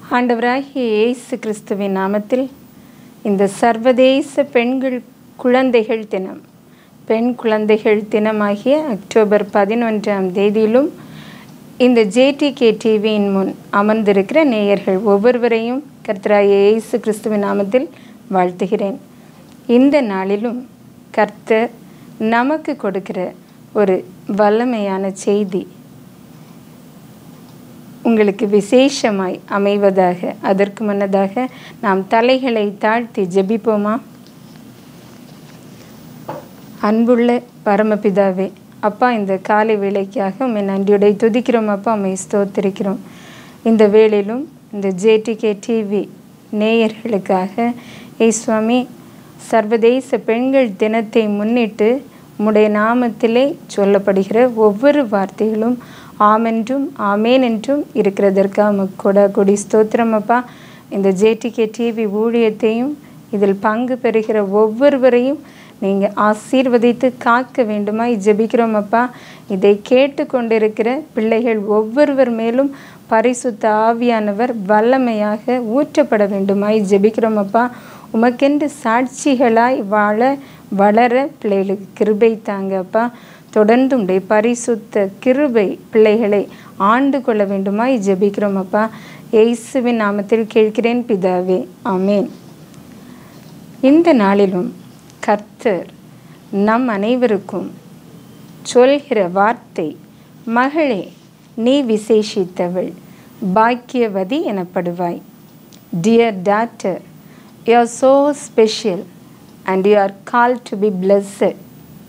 ஆண்டவராகிய இயேசு கிறிஸ்துவின் நாமத்தில் இந்த சர்வதேச பெண்கள் குழந்தைகள் தினம் பெண் குழந்தைகள் தினமாகிய அக்டோபர் பதினொன்றாம் தேதியிலும் இந்த ஜேடிகே டிவியின் முன் அமர்ந்திருக்கிற நேயர்கள் ஒவ்வொருவரையும் கர்த்தராகிய இயேசு கிறிஸ்துவின் நாமத்தில் வாழ்த்துகிறேன் இந்த நாளிலும் கர்த்தர் நமக்கு கொடுக்கிற ஒரு வல்லமையான செய்தி உங்களுக்கு விசேஷமாய் அமைவதாக அதற்கு முன்னதாக நாம் தலைகளை தாழ்த்தி ஜெபிப்போமா அன்புள்ள பரமபிதாவே அப்பா இந்த காலை வேலைக்காக உண்மை நன்றியுடைய துதிக்கிறோம் அப்பா உண்மை ஸ்தோத்திரிக்கிறோம் இந்த வேளையிலும் இந்த ஜேடிகே டிவி நேயர்களுக்காக ஏசுவாமி சர்வதேச பெண்கள் தினத்தை முன்னிட்டு உம்முடைய நாமத்திலே சொல்லப்படுகிற ஒவ்வொரு வார்த்தைகளும் ஆமென்றும் ஆமேன் என்றும் இருக்கிறதற்காக கூட கொடி ஸ்தோத்திரம் அப்பா இந்த ஜேடிகே டிவி ஊழியத்தையும் இதில் பங்கு பெறுகிற ஒவ்வொருவரையும் நீங்கள் ஆசீர்வதித்து காக்க வேண்டுமாய் ஜெபிக்கிறோம் அப்பா இதை கேட்டு கொண்டிருக்கிற பிள்ளைகள் ஒவ்வொருவர் மேலும் பரிசுத்த ஆவியானவர் வல்லமையாக ஊற்றப்பட வேண்டுமாய் ஜெபிக்கிறோம் அப்பா உமக்கென்று சாட்சிகளாய் வாழ வளர பிள்ளைகளுக்கு கிருபை தாங்க அப்பா தொடர்ந்து உடைய பரிசுத்த கிருபை பிள்ளைகளை ஆண்டு கொள்ள வேண்டுமாய் ஜெபிக்கிறோம் அப்பா இயேசுவின் நாமத்தில் கேட்கிறேன் பிதாவே ஆமேன் இந்த நாளிலும் கர்த்தர் நம் அனைவருக்கும் சொல்கிற வார்த்தை மகளே நீ விசேஷித்தவள் பாக்கியவதி எனப்படுவாய் dear daughter you are so special and you are call to be blessed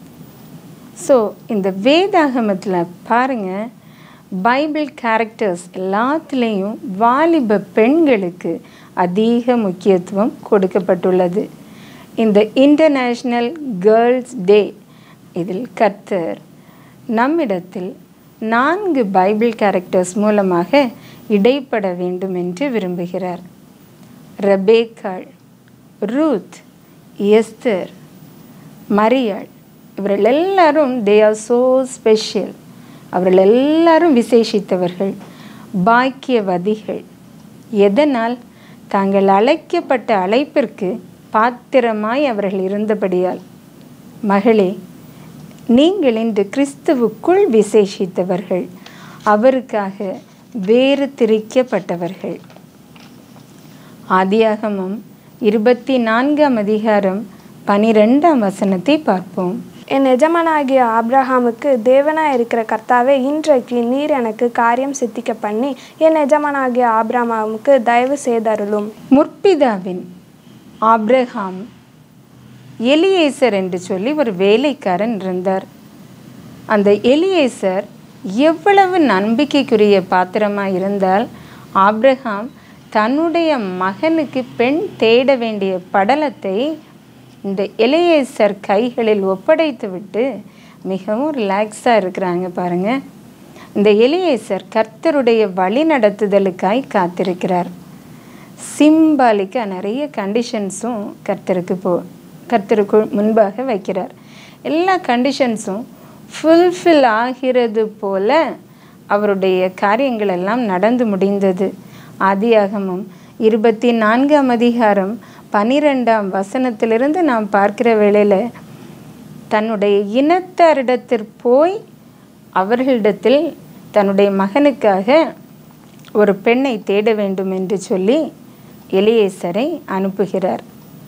so இந்த வேதாகமத்தில் பாருங்கள் பைபிள் கேரக்டர்ஸ் எல்லாத்துலேயும் வாலிப பெண்களுக்கு அதிக முக்கியத்துவம் கொடுக்கப்பட்டுள்ளது இந்த இன்டர்நேஷ்னல் கேர்ள்ஸ் டே இதில் கர்த்தர் நம்மிடத்தில் நான்கு பைபிள் கேரக்டர்ஸ் மூலமாக இடைப்பட வேண்டும் என்று விரும்புகிறார் ரபேக்காள் ரூத் எஸ்தர் மரியாள் இவர்கள் எல்லாரும் தே ஆர் ஸோ ஸ்பெஷல் அவர்கள் எல்லாரும் விசேஷித்தவர்கள் பாக்கியவதிகள் எதனால் தாங்கள் அழைக்கப்பட்ட அழைப்பிற்கு பாத்திரமாய் அவர்கள் இருந்தபடியால் மகளே நீங்கள் இன்று கிறிஸ்துவுக்குள் விசேஷித்தவர்கள் அவருக்காக வேறு திரிக்கப்பட்டவர்கள் ஆதியாகமம் இருபத்தி நான்காம் அதிகாரம் பனிரெண்டாம் வசனத்தை பார்ப்போம் என் எஜமானாகிய ஆப்ரஹாமுக்கு தேவனாய் இருக்கிற கர்த்தாவே இன்றைக்கு நீர் எனக்கு காரியம் சித்திக்க பண்ணி என் எஜமானாகிய ஆப்ரஹாமுக்கு தயவு செய்தருளும் முற்பிதாவின் ஆப்ரஹாம் எலியேசர் என்று சொல்லி ஒரு வேலைக்காரன் இருந்தார் அந்த எலியேசர் எவ்வளவு நம்பிக்கைக்குரிய பாத்திரமாக இருந்தால் ஆப்ரஹாம் தன்னுடைய மகனுக்கு பெண் தேட வேண்டிய படலத்தை இந்த எலியேசர் கைகளில் ஒப்படைத்து விட்டு மிகவும் ரிலாக்ஸாக இருக்கிறாங்க பாருங்கள் இந்த எலியேசர் கர்த்தருடைய வழி நடத்துதலுக்காய் காத்திருக்கிறார் சிம்பாலிக்காக நிறைய கண்டிஷன்ஸும் கர்த்தருக்கு போ கர்த்தருக்கு முன்பாக வைக்கிறார் எல்லா கண்டிஷன்ஸும் ஃபுல்ஃபில் ஆகிறது போல அவருடைய காரியங்கள் எல்லாம் நடந்து முடிந்தது ஆதியாகமும் இருபத்தி நான்காம் அதிகாரம் பனிரெண்டாம் வசனத்திலிருந்து நாம் பார்க்கிற வேளையில் தன்னுடைய இனத்தாரிடத்தில் போய் அவர்களிடத்தில் தன்னுடைய மகனுக்காக ஒரு பெண்ணை தேட வேண்டும் என்று சொல்லி எலியேசரை அனுப்புகிறார்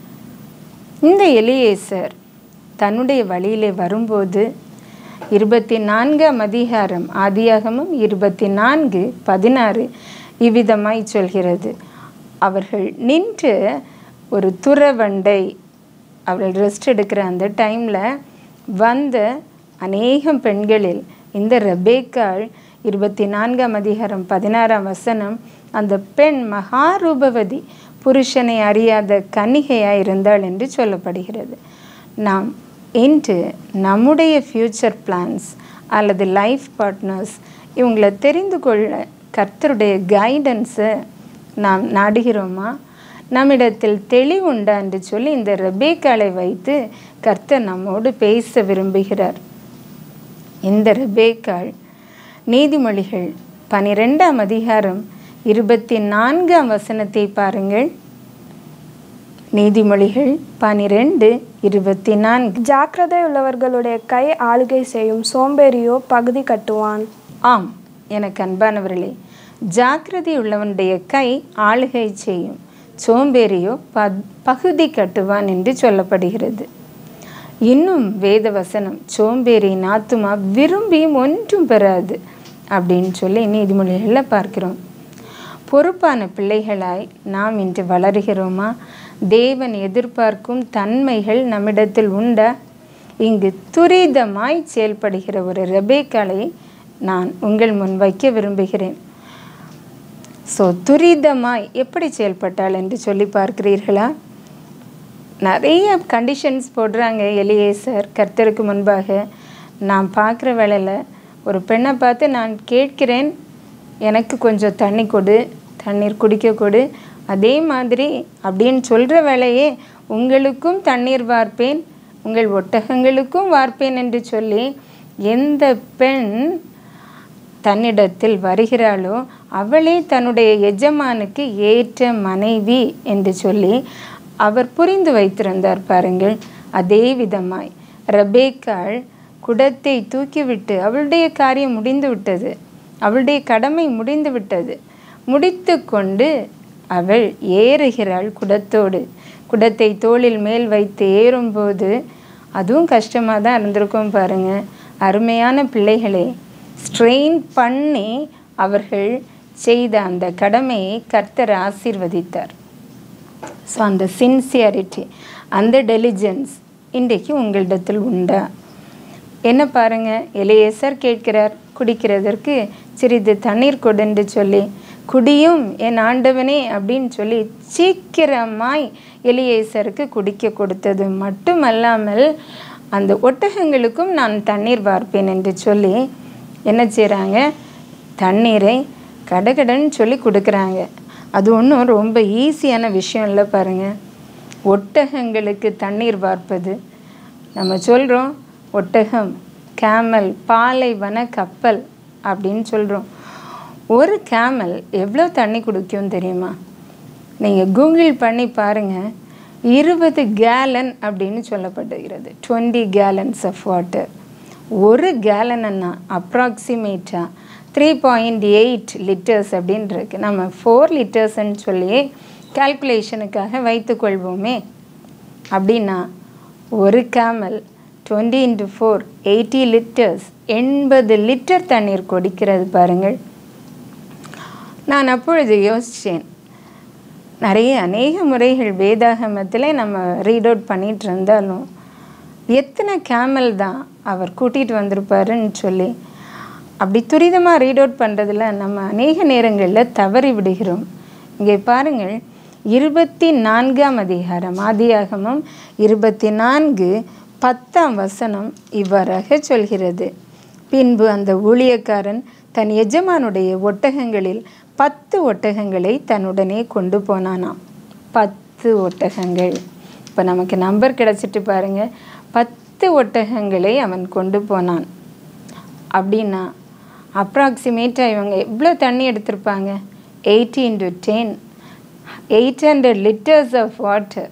இந்த எலியேசர் தன்னுடைய வழியிலே வரும்போது இருபத்தி நான்காம் அதிகாரம் ஆதியாகமும் இருபத்தி நான்கு பதினாறு இவ்விதமாய் சொல்கிறது அவர்கள் நின்று ஒரு துறவண்டை அவர்கள் ரெஸ்ட் எடுக்கிற அந்த டைமில் வந்த அநேகம் பெண்களில் இந்த ரெபேக்காள் இருபத்தி நான்காம் அதிகாரம் பதினாறாம் வசனம் அந்த பெண் மகாரூபவதி புருஷனை அறியாத கன்னிகையாக இருந்தாள் என்று சொல்லப்படுகிறது நாம் இன்று நம்முடைய ஃப்யூச்சர் பிளான்ஸ் அல்லது லைஃப் பார்ட்னர்ஸ் இவங்களை தெரிந்து கொள்ள கர்த்தருடைய கைடன்ஸை நாம் நாடுகிறோமா நம்மிடத்தில் தெளிவுண்டா என்று சொல்லி இந்த ரெபேக்காளை வைத்து கர்த்தர் நம்மோடு பேச விரும்புகிறார் இந்த ரெபேக்காள் நீதிமொழிகள் பனிரெண்டாம் அதிகாரம் இருபத்தி நான்காம் வசனத்தை பாருங்கள் நீதிமொழிகள் பனிரெண்டு இருபத்தி நான்கு ஜாக்கிரதை உள்ளவர்களுடைய கை ஆளுகை செய்யும் சோம்பேறியோ பகுதி கட்டுவான் ஆம் எனக்கு அன்பானவர்களே ஜாக்கிரதை உள்ளவனுடைய கை ஆளுகை செய்யும் சோம்பேறியோ பத் பகுதி கட்டுவான் என்று சொல்லப்படுகிறது இன்னும் வேத வசனம் சோம்பேறியின் ஆத்துமா விரும்பியும் ஒன்றும் பெறாது அப்படின்னு சொல்லி நீதிமொழிகளில் பார்க்கிறோம் பொறுப்பான பிள்ளைகளாய் நாம் இன்று வளருகிறோமா தேவன் எதிர்பார்க்கும் தன்மைகள் நம்மிடத்தில் உண்டா இங்கு துரிதமாய் செயல்படுகிற ஒரு ரெபேக்காலை நான் உங்கள் முன் வைக்க விரும்புகிறேன் ஸோ துரிதமாய் எப்படி செயல்பட்டாள் என்று சொல்லி பார்க்கிறீர்களா நிறைய கண்டிஷன்ஸ் போடுறாங்க எலியேசர் கர்த்தருக்கு முன்பாக நான் பார்க்குற வேலையில் ஒரு பெண்ணை பார்த்து நான் கேட்கிறேன் எனக்கு கொஞ்சம் தண்ணி கொடு தண்ணீர் குடிக்க கொடு அதே மாதிரி அப்படின்னு சொல்கிற வேலையே உங்களுக்கும் தண்ணீர் வார்ப்பேன் உங்கள் ஒட்டகங்களுக்கும் வார்ப்பேன் என்று சொல்லி எந்த பெண் தன்னிடத்தில் வருகிறாளோ அவளே தன்னுடைய எஜமானுக்கு ஏற்ற மனைவி என்று சொல்லி அவர் புரிந்து வைத்திருந்தார் பாருங்கள் அதே விதமாய் ரபேக்காள் குடத்தை தூக்கிவிட்டு அவளுடைய காரியம் முடிந்து விட்டது அவளுடைய கடமை முடிந்து விட்டது முடித்து கொண்டு அவள் ஏறுகிறாள் குடத்தோடு குடத்தை தோளில் மேல் வைத்து ஏறும்போது அதுவும் கஷ்டமாக தான் இருந்திருக்கும் பாருங்க அருமையான பிள்ளைகளே ஸ்ட்ரெயின் பண்ணி அவர்கள் செய்த அந்த கடமையை கர்த்தர் ஆசீர்வதித்தார் ஸோ அந்த சின்சியாரிட்டி அந்த டெலிஜென்ஸ் இன்றைக்கு உங்களிடத்தில் உண்டா என்ன பாருங்க எலியேசர் கேட்கிறார் குடிக்கிறதற்கு சிறிது தண்ணீர் கொடுன்னு சொல்லி குடியும் என் ஆண்டவனே அப்படின்னு சொல்லி சீக்கிரமாய் எலியேசருக்கு குடிக்க கொடுத்தது மட்டுமல்லாமல் அந்த ஒட்டகங்களுக்கும் நான் தண்ணீர் வார்ப்பேன் என்று சொல்லி என்ன செய்கிறாங்க தண்ணீரை கடகடன்னு சொல்லி கொடுக்குறாங்க அது ஒன்றும் ரொம்ப ஈஸியான விஷயம் இல்லை பாருங்கள் ஒட்டகங்களுக்கு தண்ணீர் வார்ப்பது நம்ம சொல்கிறோம் ஒட்டகம் கேமல் பாலைவன கப்பல் அப்படின்னு சொல்கிறோம் ஒரு கேமல் எவ்வளோ தண்ணி குடிக்கும் தெரியுமா நீங்கள் கூகுள் பண்ணி பாருங்கள் இருபது கேலன் அப்படின்னு சொல்லப்படுகிறது டுவெண்ட்டி கேலன்ஸ் ஆஃப் வாட்டர் ஒரு கேலன்னா அப்ராக்சிமேட்டாக த்ரீ பாயிண்ட் எயிட் லிட்டர்ஸ் அப்படின்னு இருக்கு நம்ம ஃபோர் லிட்டர்ஸ்ன்னு சொல்லி கால்குலேஷனுக்காக வைத்துக்கொள்வோமே அப்படின்னா ஒரு camel twenty into four eighty litres எண்பது லிட்டர் தண்ணீர் குடிக்கிறது பாருங்கள் நான் அப்பொழுது யோசித்தேன் நிறைய அநேக முறைகள் வேதாகமத்தில் நம்ம ரீட் அவுட் பண்ணிகிட்டு இருந்தாலும் எத்தனை கேமல் தான் அவர் கூட்டிகிட்டு வந்திருப்பாருன்னு சொல்லி அப்படி துரிதமாக ரீட் அவுட் பண்ணுறதுல நம்ம அநேக நேரங்களில் தவறி விடுகிறோம் இங்கே பாருங்கள் இருபத்தி நான்காம் அதிகாரம் ஆதியாகமம் இருபத்தி நான்கு பத்தாம் வசனம் இவ்வாறாக சொல்கிறது பின்பு அந்த ஊழியக்காரன் தன் எஜமானுடைய ஒட்டகங்களில் பத்து ஒட்டகங்களை தன்னுடனே கொண்டு போனானாம் பத்து ஒட்டகங்கள் இப்போ நமக்கு நம்பர் கிடச்சிட்டு பாருங்க பத்து ஒட்டகங்களை அவன் கொண்டு போனான் அப்படின்னா அப்ராக்சிமேட்டாக இவங்க எவ்வளோ தண்ணி எடுத்திருப்பாங்க eighty into ten eight hundred litres of water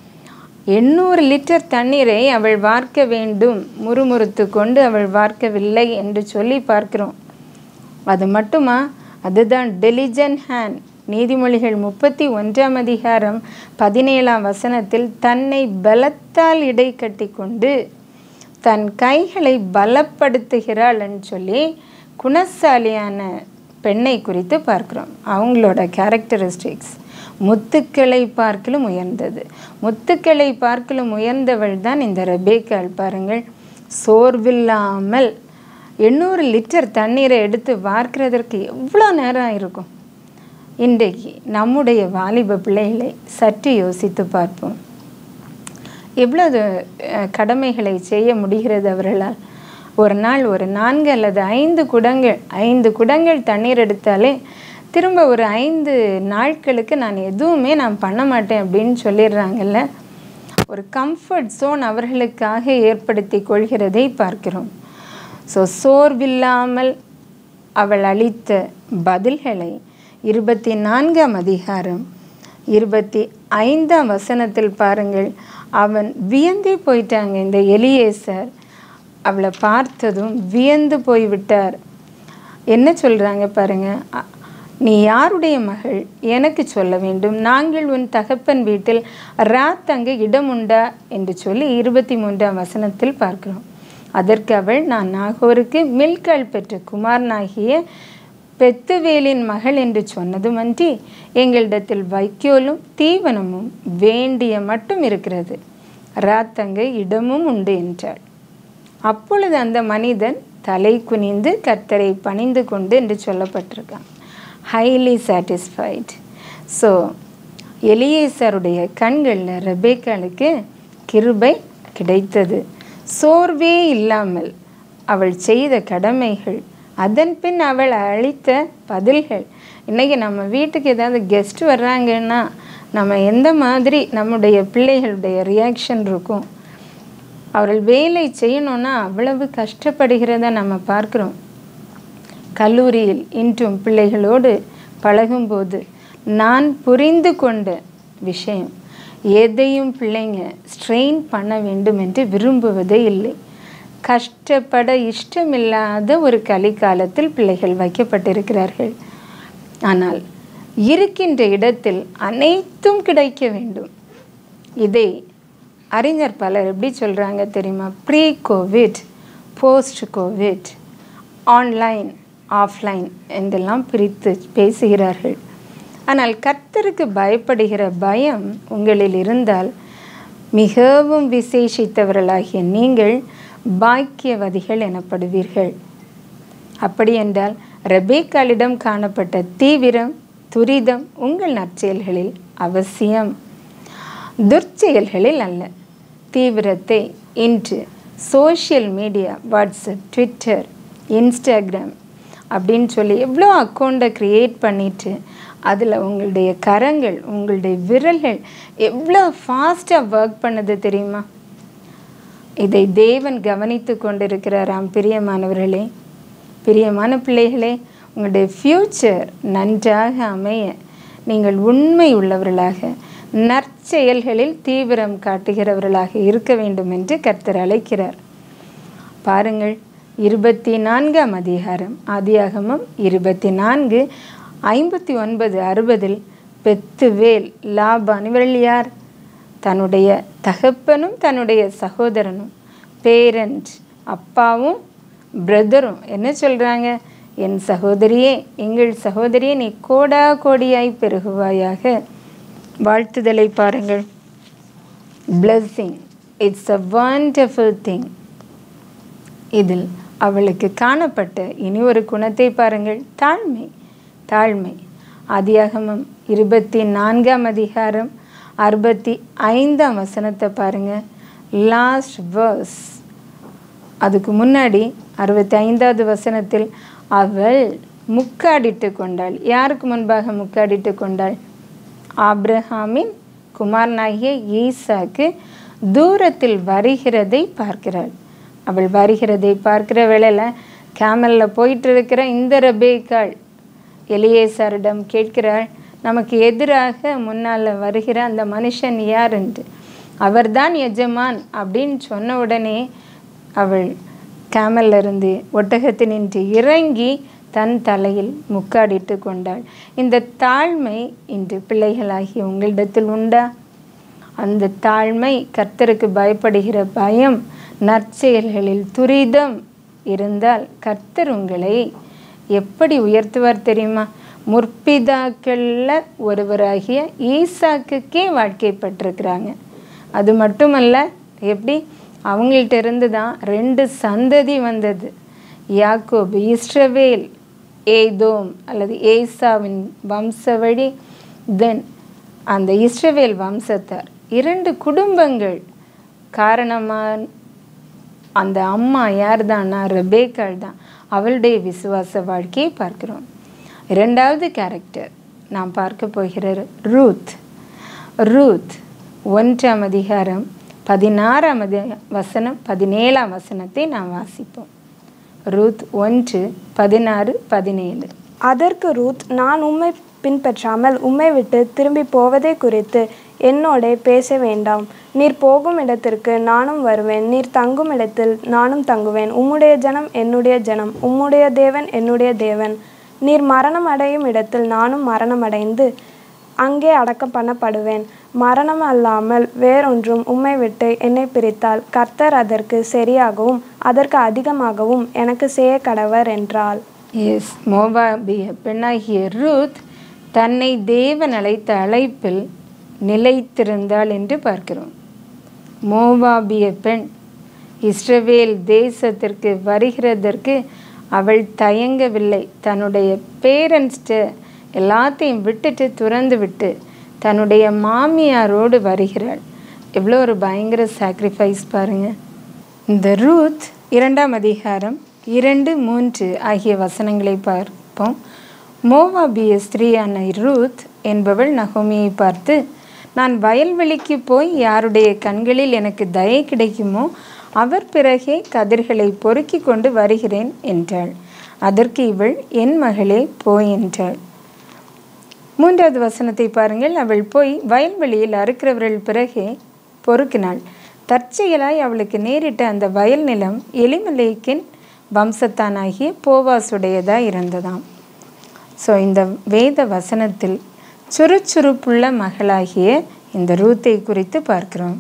எண்ணூறு லிட்டர் தண்ணீரை அவள் வார்க்க வேண்டும் முறுமுறுத்து கொண்டு அவள் வார்க்கவில்லை என்று சொல்லி பார்க்கிறோம் அது மட்டுமா அதுதான் டெலிஜன் ஹேண்ட் நீதிமொழிகள் முப்பத்தி ஒன்றாம் அதிகாரம் பதினேழாம் வசனத்தில் தன்னை பலத்தால் இடை கட்டி கொண்டு தன் கைகளை பலப்படுத்துகிறாள்னு சொல்லி குணசாலியான பெண்ணை குறித்து பார்க்குறோம் அவங்களோட கேரக்டரிஸ்டிக்ஸ் முத்துக்களை பார்க்கலும் உயர்ந்தது முத்துக்களை பார்க்கலும் உயர்ந்தவள் தான் இந்த ரெபேக்காள் பாருங்கள் சோர்வில்லாமல் எண்ணூறு லிட்டர் தண்ணீரை எடுத்து வார்க்கிறதற்கு எவ்வளோ நேரம் இருக்கும் இன்றைக்கு நம்முடைய வாலிப பிள்ளைகளை சற்று யோசித்து பார்ப்போம் எவ்வளவு அஹ், கடமைகளை செய்ய முடிகிறது அவர்களால் ஒரு நாள் ஒரு நான்கு அல்லது ஐந்து குடங்கள் ஐந்து குடங்கள் தண்ணீர் எடுத்தாலே திரும்ப ஒரு ஐந்து நாட்களுக்கு நான் எதுவுமே நான் பண்ண மாட்டேன் அப்படின்னு சொல்லிடுறாங்கல்ல ஒரு கம்ஃபர்ட் சோன் அவர்களுக்காக ஏற்படுத்தி கொள்கிறதை பார்க்கிறோம் ஸோ சோர்வில்லாமல் அவள் அளித்த பதில்களை இருபத்தி நான்காம் அதிகாரம் இருபத்தி ஐந்தாம் வசனத்தில் பாருங்கள் அவன் வியந்தே போயிட்டாங்க இந்த எலியேசர் அவளை பார்த்ததும் வியந்து போய்விட்டார் என்ன சொல்கிறாங்க பாருங்க அ- நீ யாருடைய மகள் எனக்கு சொல்ல வேண்டும் நாங்கள் உன் தகப்பன் வீட்டில் ராத் அங்கு இடம் உண்டா என்று சொல்லி இருபத்தி மூன்றாம் வசனத்தில் பார்க்கிறோம் அதற்கு அவள் நான் நாகோருக்கு மில்கால் பெற்ற குமாரனாகிய பெத்துவேலின் மகள் என்று சொன்னதுமன்றி எங்களிடத்தில் வைக்கோலும் தீவனமும் வேண்டிய மட்டும் இருக்கிறது ராத்தங்க இடமும் உண்டு என்றாள் அப்பொழுது அந்த மனிதன் தலை குனிந்து கர்த்தரை பணிந்து கொண்டு என்று சொல்லப்பட்டிருக்கான் ஹைலி சாட்டிஸ்ஃபைட் ஸோ எலியேசருடைய கண்களில் ரெபேக்காளுக்கு கிருபை கிடைத்தது சோர்வே இல்லாமல் அவள் செய்த கடமைகள் அதன் பின் அவள் அளித்த பதில்கள் இன்றைக்கி நம்ம வீட்டுக்கு ஏதாவது கெஸ்ட் வர்றாங்கன்னா நம்ம எந்த மாதிரி நம்முடைய பிள்ளைகளுடைய ரியாக்ஷன் இருக்கும் அவர்கள் வேலை செய்யணும்னா அவ்வளவு கஷ்டப்படுகிறத நம்ம பார்க்குறோம் கல்லூரியில் இன்றும் பிள்ளைகளோடு பழகும்போது நான் புரிந்து கொண்ட விஷயம் எதையும் பிள்ளைங்க ஸ்ட்ரெயின் பண்ண வேண்டும் என்று விரும்புவதே இல்லை கஷ்டப்பட இஷ்டமில்லாத ஒரு கலிக்காலத்தில் பிள்ளைகள் வைக்கப்பட்டிருக்கிறார்கள் ஆனால் இருக்கின்ற இடத்தில் அனைத்தும் கிடைக்க வேண்டும் இதை அறிஞர் பலர் எப்படி சொல்கிறாங்க தெரியுமா pre covid post covid online offline என்றெல்லாம் பிரித்து பேசுகிறார்கள் ஆனால் கர்த்தருக்கு பயப்படுகிற பயம் உங்களில் இருந்தால் மிகவும் விசேஷித்தவர்களாகிய நீங்கள் பாக்கியவதிகள் எனப்படுவீர்கள் அப்படி என்றால் ரெபேக்காலிடம் காணப்பட்ட தீவிரம் துரிதம் உங்கள் நற்செயல்களில் அவசியம் துர்ச்செயல்களில் அல்ல தீவிரத்தை இன்று social media WhatsApp Twitter Instagram அப்படின்னு சொல்லி எவ்வளோ அக்கௌண்ட்டை க்ரியேட் பண்ணிட்டு அதில் உங்களுடைய கரங்கள் உங்களுடைய விரல்கள் எவ்வளோ ஃபாஸ்ட்டாக ஒர்க் பண்ணுது தெரியுமா இதை தேவன் கவனித்து கொண்டிருக்கிறாராம் பிரியமானவர்களே பிரியமான பிள்ளைகளே உங்களுடைய ஃப்யூச்சர் நன்றாக அமைய நீங்கள் உண்மை உள்ளவர்களாக நற்செயல்களில் தீவிரம் காட்டுகிறவர்களாக இருக்க வேண்டும் என்று கர்த்தர் அழைக்கிறார் பாருங்கள் இருபத்தி நான்காம் அதிகாரம் ஆதியாகமம் இருபத்தி நான்கு ஐம்பத்தி ஒன்பது அறுபதில் பெத்துவேல் லாபான் இவர்கள் யார் தன்னுடைய தகப்பனும் தன்னுடைய சகோதரனும் பேரண்ட் அப்பாவும் பிரதரும் என்ன சொல்கிறாங்க என் சகோதரியே எங்கள் சகோதரியே நீ கோடா கோடியாய் பெருகுவாயாக வாழ்த்துதலை பாருங்கள் blessing it's a wonderful thing இதில் அவளுக்கு காணப்பட்ட இனி ஒரு குணத்தை பாருங்கள் தாழ்மை தாழ்மை ஆதியாகமம் இருபத்தி நான்காம் அதிகாரம் அறுபத்தி ஐந்தாம் வசனத்தை பாருங்க லாஸ்ட் வேர்ஸ் அதுக்கு முன்னாடி அறுபத்தி ஐந்தாவது வசனத்தில் அவள் முக்காடிட்டு கொண்டாள் யாருக்கு முன்பாக முக்காடிட்டு கொண்டாள் ஆப்ரஹாமின் குமாரனாகிய ஈசாக்கு தூரத்தில் வருகிறதை பார்க்கிறாள் அவள் வருகிறதை பார்க்கிற வேளையில் கேமலில் போயிட்டு இருக்கிற இந்த ரபேக்காள் எலியேசாரிடம் கேட்கிறாள் நமக்கு எதிராக முன்னால் வருகிற அந்த மனுஷன் யார் என்று அவர்தான் எஜமான் அப்படின்னு சொன்ன உடனே அவள் கேமல்ல இருந்து ஒட்டகத்தினின்று இறங்கி தன் தலையில் முக்காடிட்டு கொண்டாள் இந்த தாழ்மை இன்று பிள்ளைகளாகி உங்களிடத்தில் உண்டா அந்த தாழ்மை கர்த்தருக்கு பயப்படுகிற பயம் நற்செயல்களில் துரிதம் இருந்தால் கர்த்தர் உங்களை எப்படி உயர்த்துவார் தெரியுமா முற்பிதாக்களில் ஒருவராகிய ஈசாக்குக்கே வாழ்க்கைப்பட்டிருக்கிறாங்க அது மட்டுமல்ல எப்படி அவங்கள்ட்ட இருந்து தான் ரெண்டு சந்ததி வந்தது யாக்கோபு இஸ்ரவேல் ஏதோம் அல்லது ஏசாவின் வம்சவழி தென் அந்த இஸ்ரவேல் வம்சத்தார் இரண்டு குடும்பங்கள் காரணமாக அந்த அம்மா யார் தான்னா ரெபேக்காள் தான் அவளுடைய விசுவாச வாழ்க்கையை பார்க்கிறோம் இரண்டாவது கேரக்டர் நாம் பார்க்க போகிற ரூத் ரூத் ஒன்றாம் அதிகாரம் பதினாறாம் அதி வசனம் பதினேழாம் வசனத்தை நாம் வாசிப்போம் ரூத் ஒன்று பதினாறு பதினேழு அதற்கு ரூத் நான் உம்மை பின்பற்றாமல் உம்மை விட்டு திரும்பி போவதை குறித்து என்னோடே பேச வேண்டாம் நீர் போகும் இடத்திற்கு நானும் வருவேன் நீர் தங்கும் இடத்தில் நானும் தங்குவேன் உம்முடைய ஜனம் என்னுடைய ஜனம் உம்முடைய தேவன் என்னுடைய தேவன் நீர் மரணம் அடையும் இடத்தில் நானும் மரணம் அடைந்து அங்கே அடக்கம் பண்ணப்படுவேன் மரணம் அல்லாமல் வேறொன்றும் உம்மை விட்டு என்னை பிரித்தால் கர்த்தர் அதற்கு சரியாகவும் அதற்கு அதிகமாகவும் எனக்கு செய்ய கடவர் என்றாள் எஸ் மோவாபிய பெண்ணாகிய ரூத் தன்னை தேவன் அழைத்த அழைப்பில் நிலைத்திருந்தாள் என்று பார்க்கிறோம் மோவாபிய பெண் இஸ்ரவேல் தேசத்திற்கு வருகிறதற்கு அவள் தயங்கவில்லை தன்னுடைய பேரண்ட்ஸ்ட்டு எல்லாத்தையும் விட்டுட்டு துறந்து விட்டு தன்னுடைய மாமியாரோடு வருகிறாள் எவ்வளோ ஒரு பயங்கர சாக்ரிஃபைஸ் பாருங்க இந்த ரூத் இரண்டாம் அதிகாரம் இரண்டு மூன்று ஆகிய வசனங்களை பார்ப்போம் மோவாபிய ஸ்திரீயான ரூத் என்பவள் நகோமியை பார்த்து நான் வயல்வெளிக்கு போய் யாருடைய கண்களில் எனக்கு தயை கிடைக்குமோ அவர் பிறகே கதிர்களை பொறுக்கி கொண்டு வருகிறேன் என்றாள் அதற்கு இவள் என் மகளே போய் என்றாள் மூன்றாவது வசனத்தை பாருங்கள் அவள் போய் வயல்வெளியில் அறுக்கிறவர்கள் பிறகே பொறுக்கினாள் தற்செயலாய் அவளுக்கு நேரிட்ட அந்த வயல் நிலம் எலிமலேக்கின் வம்சத்தானாகிய போவாசுடையதாக இருந்ததாம் ஸோ இந்த வேத வசனத்தில் சுறுசுறுப்புள்ள மகளாகிய இந்த ரூத்தை குறித்து பார்க்கிறோம்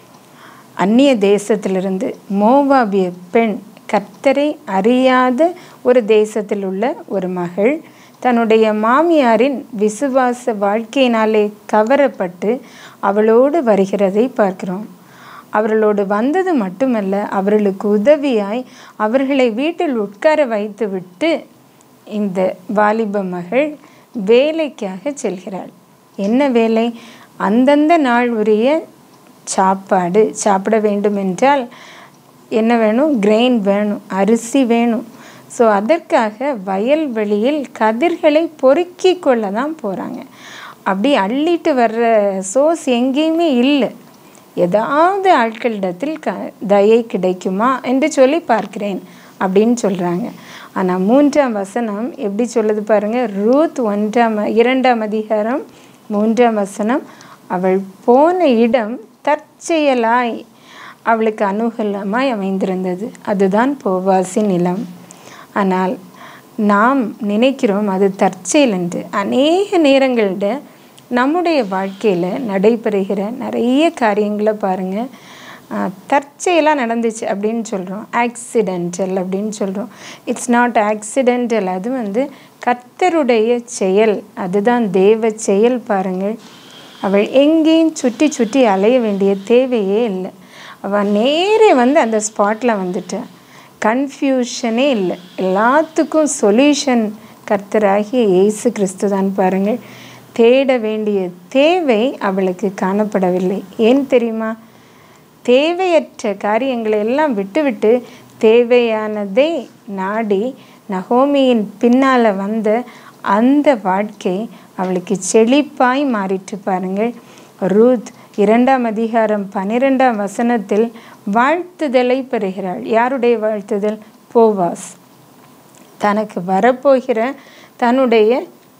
அந்நிய தேசத்திலிருந்து மோவாபிய பெண் கர்த்தரை அறியாத ஒரு தேசத்தில் உள்ள ஒரு மகள் தன்னுடைய மாமியாரின் விசுவாச வாழ்க்கையினாலே கவரப்பட்டு அவளோடு வருகிறதை பார்க்கிறோம் அவர்களோடு வந்தது மட்டுமல்ல அவர்களுக்கு உதவியாய் அவர்களை வீட்டில் உட்கார வைத்துவிட்டு இந்த வாலிப மகள் வேலைக்காக செல்கிறாள் என்ன வேலை அந்தந்த நாள் உரிய சாப்பாடு சாப்பிட வேண்டும் என்றால் என்ன வேணும் கிரெயின் வேணும் அரிசி வேணும் ஸோ அதற்காக வயல்வெளியில் கதிர்களை பொறுக்கி கொள்ள தான் போகிறாங்க அப்படி அள்ளிட்டு வர்ற சோர்ஸ் எங்கேயுமே இல்லை ஏதாவது ஆட்களிடத்தில் க தயை கிடைக்குமா என்று சொல்லி பார்க்கிறேன் அப்படின்னு சொல்கிறாங்க ஆனால் மூன்றாம் வசனம் எப்படி சொல்லுது பாருங்கள் ரூத் ஒன்றாம் இரண்டாம் அதிகாரம் மூன்றாம் வசனம் அவள் போன இடம் தற்செயலாய் அவளுக்கு அனுகூலமாய் அமைந்திருந்தது அதுதான் போவாசி நிலம் ஆனால் நாம் நினைக்கிறோம் அது தற்செயல் என்று அநேக நேரங்களில் நம்முடைய வாழ்க்கையில் நடைபெறுகிற நிறைய காரியங்களை பாருங்கள் தற்செயலாக நடந்துச்சு அப்படின்னு சொல்கிறோம் ஆக்சிடென்டல் அப்படின்னு சொல்கிறோம் இட்ஸ் நாட் ஆக்சிடென்டல் அது வந்து கர்த்தருடைய செயல் அதுதான் தேவ செயல் பாருங்கள் அவள் எங்கேயும் சுற்றி சுற்றி அலைய வேண்டிய தேவையே இல்லை அவள் நேரே வந்து அந்த ஸ்பாட்டில் வந்துட்டான் கன்ஃபியூஷனே இல்லை எல்லாத்துக்கும் சொல்யூஷன் கர்த்தராகிய இயேசு கிறிஸ்து தான் பாருங்கள் தேட வேண்டிய தேவை அவளுக்கு காணப்படவில்லை ஏன் தெரியுமா தேவையற்ற காரியங்களை எல்லாம் விட்டுவிட்டு தேவையானதை நாடி நகோமியின் பின்னால் வந்த அந்த வாழ்க்கை அவளுக்கு செழிப்பாய் மாறிட்டு பாருங்கள் ரூத் இரண்டாம் அதிகாரம் பன்னிரெண்டாம் வசனத்தில் வாழ்த்துதலை பெறுகிறாள் யாருடைய வாழ்த்துதல் போவாஸ் தனக்கு வரப்போகிற தன்னுடைய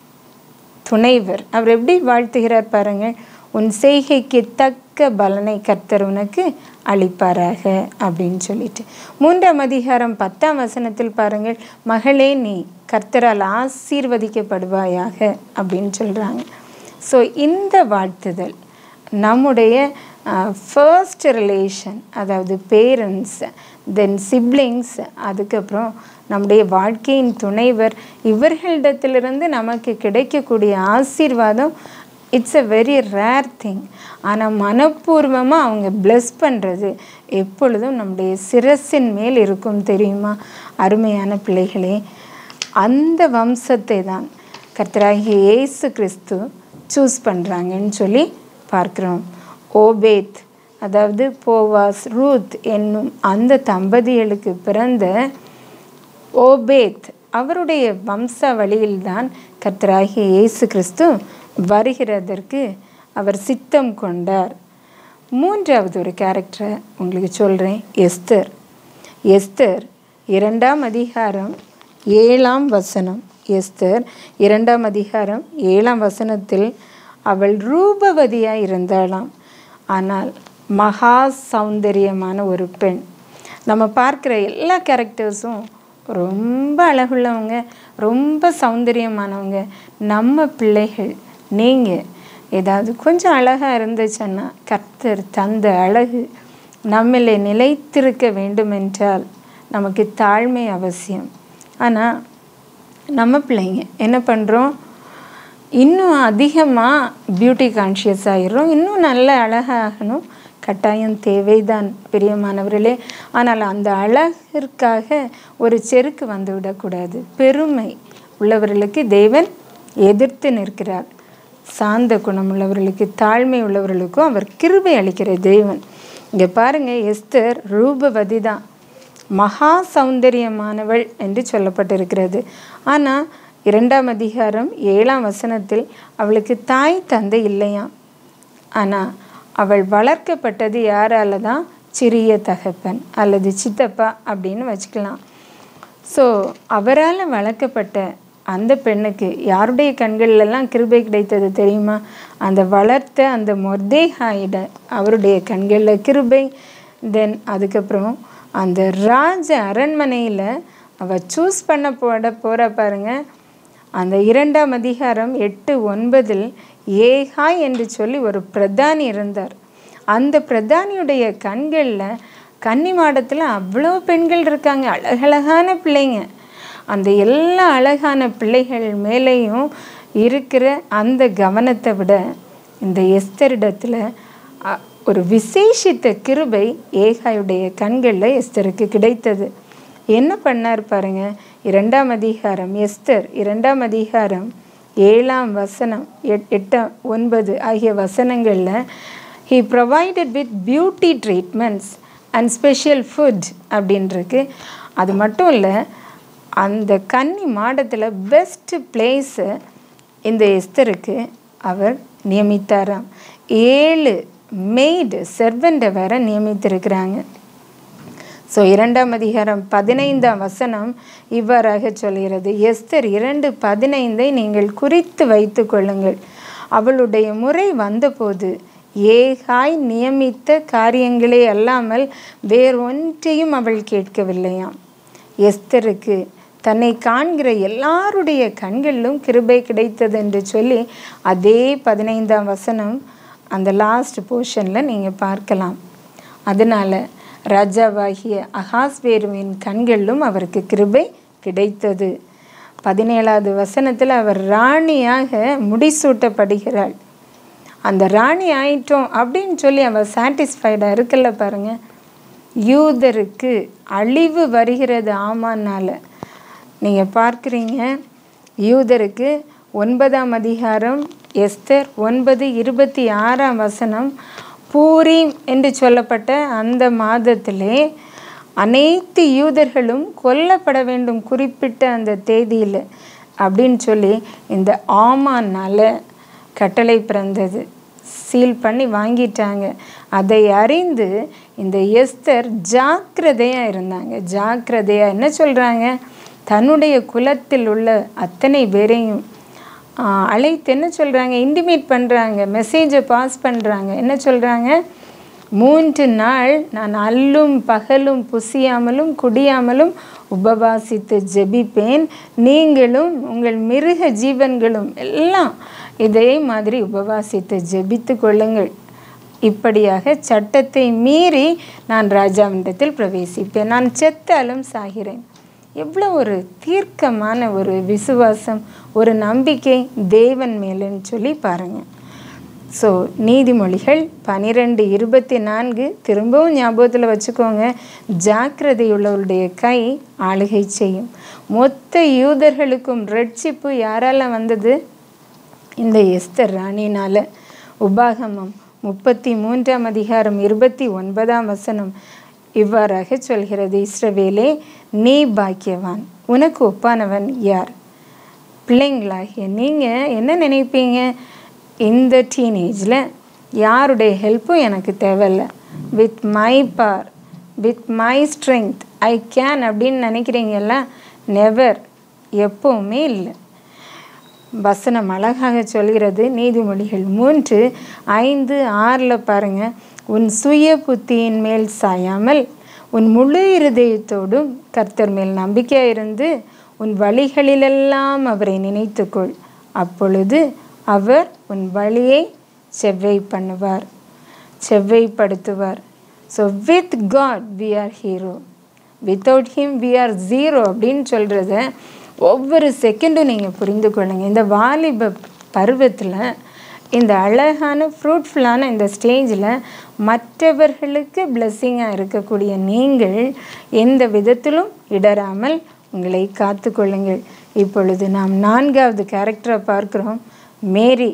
துணைவர் அவர் எப்படி வாழ்த்துகிறார் பாருங்கள் உன் செய்கைக்கு தக்க பலனை கர்த்தர் உனக்கு அளிப்பாராக அப்படின்னு சொல்லிட்டு மூன்றாம் அதிகாரம் பத்தாம் வசனத்தில் பாருங்கள் மகளே நீ கர்த்தரால் ஆசீர்வதிக்கப்படுவாயாக அப்படின்னு சொல்கிறாங்க ஸோ இந்த வாழ்த்துதல் நம்முடைய ஃபர்ஸ்ட் ரிலேஷன் அதாவது பேரண்ட்ஸ் தென் சிப்ளிங்ஸ் அதுக்கப்புறம் நம்முடைய வாழ்க்கையின் துணைவர் இவர்களிடத்திலிருந்து நமக்கு கிடைக்கக்கூடிய ஆசீர்வாதம் it's a very rare thing ஆனால் மனப்பூர்வமாக அவங்க ப்ளஸ் பண்ணுறது எப்பொழுதும் நம்முடைய சிரசின் மேல் இருக்கும் தெரியுமா அருமையான பிள்ளைகளே அந்த வம்சத்தை தான் கர்த்தராகிய இயேசு கிறிஸ்து சூஸ் பண்ணுறாங்கன்னு சொல்லி பார்க்குறோம் ஓபேத் அதாவது போவாஸ் ரூத் என்னும் அந்த தம்பதிகளுக்கு பிறந்த ஓபேத் அவருடைய வம்ச வழியில்தான் கர்த்தராகிய இயேசு கிறிஸ்து வருகிறதற்கு அவர் சித்தம் கொண்டார் மூன்றாவது ஒரு கேரக்டரை உங்களுக்கு சொல்கிறேன் எஸ்தர் எஸ்தர் இரண்டாம் அதிகாரம் ஏழாம் வசனம் எஸ்தர் இரண்டாம் அதிகாரம் ஏழாம் வசனத்தில் அவள் ரூபவதியாக இருந்தாளாம் ஆனால் மகா சௌந்தரியமான ஒரு பெண் நம்ம பார்க்குற எல்லா கேரக்டர்ஸும் ரொம்ப அழகுள்ளவங்க ரொம்ப சௌந்தரியமானவங்க நம்ம பிள்ளைகள் நீங்கள் ஏதாவது கொஞ்சம் அழகாக இருந்துச்சுன்னா கர்த்தர் தந்த அழகு நம்மளை நிலைத்திருக்க வேண்டுமென்றால் நமக்கு தாழ்மை அவசியம் ஆனால் நம்ம பிள்ளைங்க என்ன பண்ணுறோம் இன்னும் அதிகமாக பியூட்டி கான்ஷியஸ் ஆகிடும் இன்னும் நல்ல அழகாகணும் கட்டாயம் தேவைதான் பிரியமானவர்களே ஆனால் அந்த அழகிற்காக ஒரு செருக்கு வந்து விடக்கூடாது பெருமை உள்ளவர்களுக்கு தேவன் எதிர்த்து நிற்கிறார் சாந்த குணமுள்ளவர்களுக்கு தாழ்மை உள்ளவர்களுக்கும் அவர் கிருபை அளிக்கிற தேவன் இங்கே பாருங்க எஸ்தர் ரூபவதி தான் மகா சௌந்தரியமானவள் என்று சொல்லப்பட்டிருக்கிறது ஆனால் இரண்டாம் அதிகாரம் ஏழாம் வசனத்தில் அவளுக்கு தாய் தந்தை இல்லையாம் ஆனால் அவள் வளர்க்கப்பட்டது யாரால தான் சிறிய தகப்பன் அல்லது சித்தப்பா அப்படின்னு வச்சுக்கலாம் ஸோ அவரால் வளர்க்கப்பட்ட அந்த பெண்ணுக்கு யாருடைய கண்கள்லாம் கிருபை கிடைத்தது தெரியுமா அந்த வளர்த்த அந்த மொர்தேஹாயிட அவருடைய கண்களில் கிருபை தென் அதுக்கப்புறம் அந்த ராஜ அரண்மனையில் அவள் சூஸ் பண்ண போட போகிற பாருங்க அந்த இரண்டாம் அதிகாரம் எட்டு ஒன்பதில் ஏகாய் என்று சொல்லி ஒரு பிரதானி இருந்தார் அந்த பிரதானியுடைய கண்களில் கன்னி மாடத்தில் அவ்வளோ பெண்கள் இருக்காங்க அழகழகான பிள்ளைங்க அந்த எல்லா அழகான பிள்ளைகள் மேலேயும் இருக்கிற அந்த கவனத்தை விட இந்த எஸ்தரிடத்தில் அ- ஒரு விசேஷித்த கிருபை ஏகாயுடைய கண்களில் எஸ்தருக்கு கிடைத்தது என்ன பண்ணார் பாருங்க இரண்டாம் அதிகாரம் எஸ்தர் இரண்டாம் அதிகாரம் ஏழாம் வசனம் எட் எட்டாம் ஒன்பது ஆகிய வசனங்களில் he provided with beauty treatments and special food அப்படின்ருக்கு அது மட்டும் இல்லை அந்த கன்னி மாடத்தில் பெஸ்ட் பிளேஸு இந்த எஸ்தருக்கு அவர் நியமித்தாராம் ஏழு மெய்டு செர்வெண்ட்டை வேற நியமித்திருக்கிறாங்க ஸோ இரண்டாம் அதிகாரம் பதினைந்தாம் வசனம் இவ்வாறாக சொல்கிறது எஸ்தர் இரண்டு பதினைந்தை நீங்கள் குறித்து வைத்து கொள்ளுங்கள் அவளுடைய முறை வந்தபோது ஏகாய் நியமித்த காரியங்களே அல்லாமல் வேறொன்றையும் அவள் கேட்கவில்லையாம் எஸ்தருக்கு தன்னை காண்கிற எல்லாருடைய கண்களிலும் கிருபை கிடைத்தது என்று சொல்லி அதே பதினைந்தாம் வசனம் அந்த லாஸ்ட் போர்ஷனில் நீங்கள் பார்க்கலாம் அதனால ராஜாவாகிய அகாஸ்வேருவின் கண்களிலும் அவருக்கு கிருபை கிடைத்தது பதினேழாவது வசனத்தில் அவர் ராணியாக முடிசூட்டப்படுகிறாள் அந்த ராணி ஆயிட்டோம் அப்படின்னு சொல்லி அவள் சாட்டிஸ்ஃபைடாக இருக்குல்ல பாருங்க யூதருக்கு அழிவு வருகிறது ஆமான்னால நீங்கள் பார்க்குறீங்க யூதருக்கு ஒன்பதாம் அதிகாரம் எஸ்தர் ஒன்பது இருபத்தி ஆறாம் வசனம் பூரீம் என்று சொல்லப்பட்ட அந்த மாதத்திலே அனைத்து யூதர்களும் கொல்லப்பட வேண்டும் குறிப்பிட்ட அந்த தேதியில் அப்படின்னு சொல்லி இந்த ஆமானால கட்டளை பிறந்தது சீல் பண்ணி வாங்கிட்டாங்க அதை அறிந்து இந்த எஸ்தர் ஜாக்கிரதையாக இருந்தாங்க ஜாக்கிரதையாக என்ன சொல்கிறாங்க தன்னுடைய குலத்தில் உள்ள அத்தனை பேரையும் ஆஹ், அழைத்து என்ன சொல்கிறாங்க இன்டிமேட் பண்ணுறாங்க மெசேஜை பாஸ் பண்ணுறாங்க என்ன சொல்கிறாங்க மூன்று நாள் நான் அல்லும் பகலும் புசியாமலும் குடியாமலும் உபவாசித்து ஜெபிப்பேன் நீங்களும் உங்கள் மிருக ஜீவன்களும் எல்லாம் இதே மாதிரி உபவாசித்து ஜெபித்து கொள்ளுங்கள் இப்படியாக சட்டத்தை மீறி நான் ராஜாவினிடத்தில் பிரவேசிப்பேன் நான் செத்தாலும் சாகிறேன் எவ்வளோ ஒரு தீர்க்கமான ஒரு விசுவாசம் ஒரு நம்பிக்கை தேவன் மேலுன்னு சொல்லி பாருங்கள் ஸோ நீதிமொழிகள் பனிரெண்டு இருபத்தி நான்கு திரும்பவும் ஞாபகத்தில் வச்சுக்கோங்க ஜாக்கிரதையுள்ளவருடைய கை ஆளுகை செய்யும் மொத்த யூதர்களுக்கும் ரட்சிப்பு யாரால வந்தது இந்த எஸ்தர் ராணினால உபாகமம் முப்பத்தி மூன்றாம் அதிகாரம் இருபத்தி ஒன்பதாம் வசனம் இவ்வாறாக சொல்கிறது இஸ்ரவேலே நீ பாக்கியவான் உனக்கு ஒப்பானவன் யார் பிள்ளைங்களாகிய நீங்கள் என்ன நினைப்பீங்க இந்த டீனேஜில் யாருடைய ஹெல்ப்பும் எனக்கு தேவையில்ல with my power with my strength I can அப்படின்னு நினைக்கிறீங்கல்ல நெவர் எப்பவுமே இல்லை வசனம் அழகாக சொல்கிறது நீதிமொழிகள் மூன்று ஐந்து ஆறில் பாருங்க உன் சுய புத்தியின் மேல் சாயாமல் உன் முழு இருதயத்தோடும் கர்த்தர் மேல் நம்பிக்கையாக இருந்து உன் வழிகளிலெல்லாம் அவரை நினைத்துக்கொள் அப்பொழுது அவர் உன் வழியை செவ்வை பண்ணுவார் செவ்வைப்படுத்துவார் so with God we are hero without him we are zero அப்படின்னு சொல்கிறத ஒவ்வொரு செகண்டும் நீங்கள் புரிந்து கொள்ளுங்க இந்த வாலிப பருவத்தில் இந்த அழகான ஃப்ரூட்ஃபுல்லான இந்த ஸ்டேஜில் மற்றவர்களுக்கு பிளெஸ்ஸிங்காக இருக்கக்கூடிய நீங்கள் எந்த விதத்திலும் இடராமல் உங்களை காத்து கொள்ளுங்கள் இப்பொழுது நாம் நான்காவது கேரக்டரை பார்க்குறோம் மேரி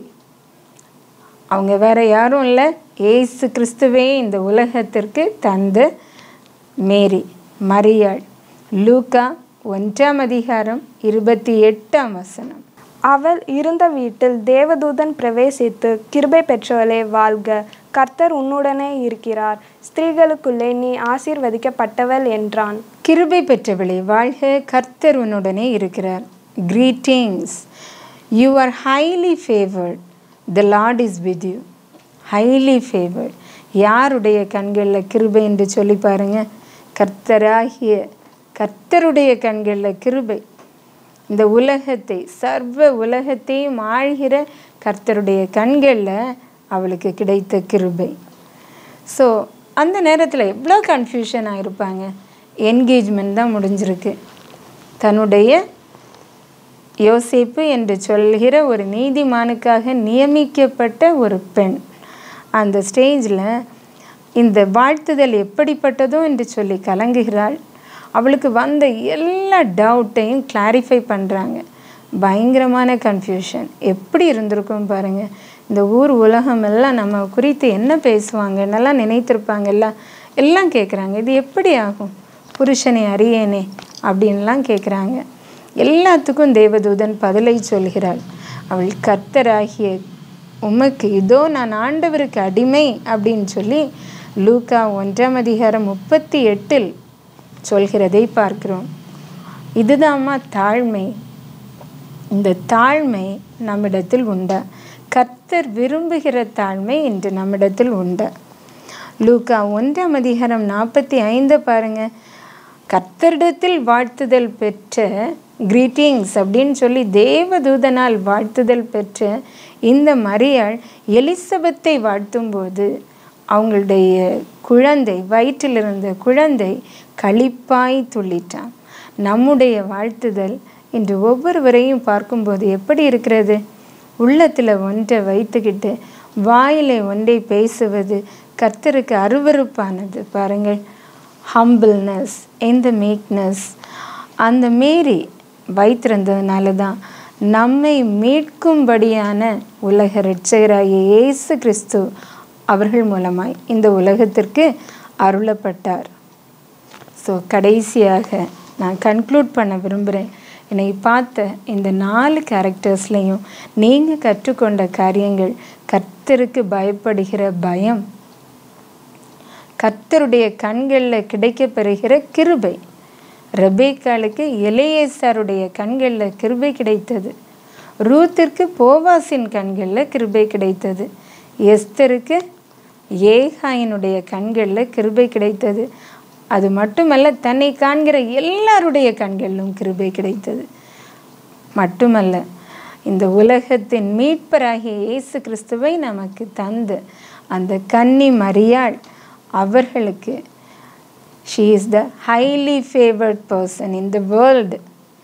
அவங்க வேற யாரும் இல்லை ஏசு கிறிஸ்துவே இந்த உலகத்திற்கு தந்த மேரி மரியாள் லூக்கா ஒன்றாம் அதிகாரம் இருபத்தி எட்டாம் வசனம் அவள் இருந்த வீட்டில் தேவதூதன் பிரவேசித்து கிருபை பெற்றவளே வாழ்க கர்த்தர் உன்னுடனே இருக்கிறார் ஸ்திரீகளுக்குள்ளே நீ ஆசீர்வதிக்கப்பட்டவள் என்றான் கிருபை பெற்றவளே வாழ்க கர்த்தர் உன்னுடனே இருக்கிறார் greetings you are highly favoured the Lord is with you highly favoured யாருடைய கண்களில் கிருபை என்று சொல்லி பாருங்க கர்த்தராகிய கர்த்தருடைய கண்களில் கிருபை இந்த உலகத்தை சர்வ உலகத்தையும் ஆழ்கிற கர்த்தருடைய கண்களில் அவளுக்கு கிடைத்த கிருபை ஸோ அந்த நேரத்தில் எவ்வளோ கன்ஃபியூஷன் ஆகிருப்பாங்க என்கேஜ்மெண்ட் தான் முடிஞ்சிருக்கு தன்னுடைய யோசிப்பு என்று சொல்கிற ஒரு நீதிமானுக்காக நியமிக்கப்பட்ட ஒரு பெண் அந்த ஸ்டேஜில் இந்த வாழ்த்துதல் எப்படிப்பட்டதோ என்று சொல்லி கலங்குகிறாள் அவளுக்கு வந்த எல்லா டவுட்டையும் கிளாரிஃபை பண்ணுறாங்க பயங்கரமான கன்ஃபியூஷன் எப்படி இருந்திருக்கும் பாருங்கள் இந்த ஊர் உலகம் எல்லாம் நம்ம குறித்து என்ன பேசுவாங்க என்னெல்லாம் நினைத்திருப்பாங்கல்ல எல்லாம் கேட்குறாங்க இது எப்படி ஆகும் புருஷனை அறியேனே அப்படின்லாம் கேட்குறாங்க எல்லாத்துக்கும் தேவதூதன் பதிலை சொல்கிறாள் அவள் கர்த்தராகிய உமக்கு இதோ நான் ஆண்டவருக்கு அடிமை அப்படின்னு சொல்லி லூக்கா ஒன்றாம் அதிகாரம் முப்பத்தி எட்டில் சொல்கிறதை பார்க்கிறோம் இதுதாம்மா தாழ்மை இந்த தாழ்மை நம்மிடத்தில் உண்டா கர்த்தர் விரும்புகிற தாழ்மை இன்று நம்மிடத்தில் உண்டா லூக்கா ஒன்றாம் அதிகாரம் நாற்பத்தி ஐந்து பாருங்க கர்த்தரிடத்தில் வாழ்த்துதல் பெற்ற கிரீட்டிங்ஸ் அப்படின்னு சொல்லி தேவதூதனால் வாழ்த்துதல் பெற்ற இந்த மரியாள் எலிசபெத்தை வாழ்த்தும்போது அவங்களுடைய குழந்தை வயிற்றில் இருந்த குழந்தை களிப்பாய் துள்ளிட்டான் நம்முடைய வாழ்த்துதல் இன்று ஒவ்வொருவரையும் பார்க்கும்போது எப்படி இருக்கிறது உள்ளத்தில் ஒன்றை வைத்துக்கிட்டு வாயிலை ஒன்றை பேசுவது கர்த்தருக்கு அருவருப்பானது பாருங்கள் ஹம்பிள்னஸ் இந்த மீக்னஸ் அந்த மேரி வைத்திருந்ததுனால தான் நம்மை மீட்கும்படியான உலக இரட்சகராகிய இயேசு கிறிஸ்து அவர்கள் மூலமாய் இந்த உலகத்திற்கு அருளப்பட்டார் ஸோ கடைசியாக நான் கன்க்ளூட் பண்ண விரும்புகிறேன் என்னை பார்த்த இந்த நாலு கேரக்டர்ஸ்லையும் நீங்கள் கற்றுக்கொண்ட காரியங்கள் கர்த்தருக்கு பயப்படுகிற பயம் கர்த்தருடைய கண்களில் கிடைக்கப்பெறுகிற கிருபை ரெபேக்காளுக்கு எலேயேசாருடைய கண்களில் கிருபை கிடைத்தது ரூத்திற்கு போவாசின் கண்களில் கிருபை கிடைத்தது எஸ்தருக்கு ஏகாயினுடைய கண்களில் கிருபை கிடைத்தது அது மட்டுமல்ல தன்னை காண்கிற எல்லாருடைய கண்களிலும் கிருபை கிடைத்தது மட்டுமல்ல இந்த உலகத்தின் மீட்பராகிய இயேசு கிறிஸ்துவை நமக்கு தந்து அந்த கன்னி மரியாள் அவர்களுக்கு she is the highly favoured person in the world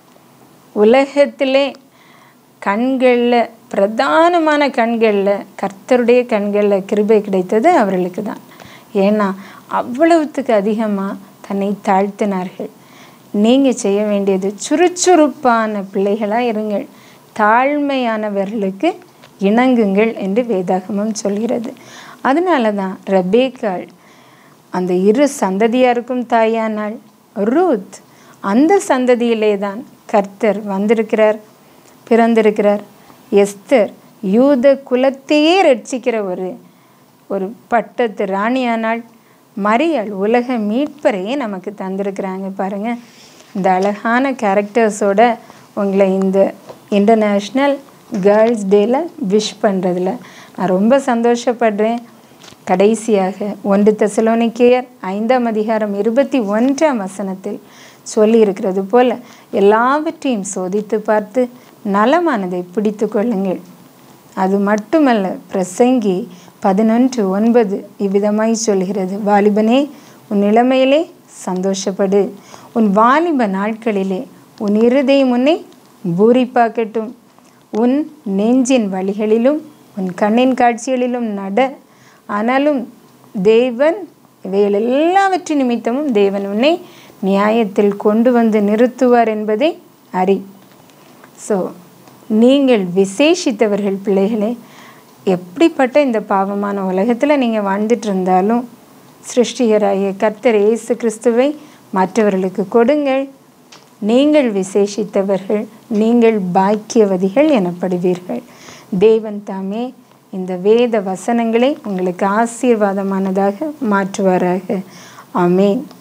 உலகத்திலே கண்களில் பிரதானமான கண்களில் கர்த்தருடைய கண்களில் கிருபை கிடைத்தது அவர்களுக்கு தான் ஏன்னா அவ்வளவுத்துக்கு அதிகமாக தன்னை தாழ்த்தினார்கள் நீங்கள் செய்ய வேண்டியது சுறுசுறுப்பான பிள்ளைகளாக இருங்கள் தாழ்மையானவர்களுக்கு இணங்குங்கள் என்று வேதாகமம் சொல்கிறது அதனால தான் ரபேக்காள் அந்த இரு சந்ததியாருக்கும் தாயானாள் ரூத் அந்த சந்ததியிலே தான் கர்த்தர் வந்திருக்கிறார் பிறந்திருக்கிறார் எஸ்தர் யூத குலத்தையே ரட்சிக்கிற ஒரு ஒரு பட்டத்து ராணியானாள் மரியாள் உலக மீட்பரையே நமக்கு தந்திருக்கிறாங்க பாருங்க இந்த அழகான கேரக்டர்ஸோட உங்களை இந்த இன்டர்நேஷ்னல் கேர்ள்ஸ் டேல விஷ் பண்ணுறதுல நான் ரொம்ப சந்தோஷப்படுறேன் கடைசியாக ஒன்று தெசலோனிக்கேயர் ஐந்தாம் அதிகாரம் இருபத்தி ஒன்றாம் வசனத்தில் சொல்லியிருக்கிறது போல எல்லாவற்றையும் சோதித்து பார்த்து நலமானதை பிடித்து கொள்ளுங்கள் அது மட்டுமல்ல பிரசங்கி பதினொன்று ஒன்பது இவ்விதமாய் சொல்கிறது வாலிபனே உன் நிலைமையிலே சந்தோஷப்படு உன் வாலிப நாட்களிலே உன் இருதயம் உன்னை பூரிப்பாக்கட்டும் உன் நெஞ்சின் வழிகளிலும் உன் கண்ணின் காட்சிகளிலும் நட ஆனாலும் தேவன் இவைகள் எல்லாவற்றின் நிமித்தமும் தேவன் உன்னை நியாயத்தில் கொண்டு வந்து நிறுத்துவார் என்பதை அறி ஸோ நீங்கள் விசேஷித்தவர்கள் பிள்ளைகளே எப்படிப்பட்ட இந்த பாவமான உலகத்தில் நீங்கள் வாழ்ந்துட்டு இருந்தாலும் சிருஷ்டிகராகிய கர்த்தர் இயேசு கிறிஸ்துவை மற்றவர்களுக்கு கொடுங்கள் நீங்கள் விசேஷித்தவர்கள் நீங்கள் பாக்கியவதிகள் எனப்படுவீர்கள் தேவன் தாமே இந்த வேத வசனங்களை உங்களுக்கு ஆசீர்வாதமானதாக மாற்றுவாராக ஆமேன்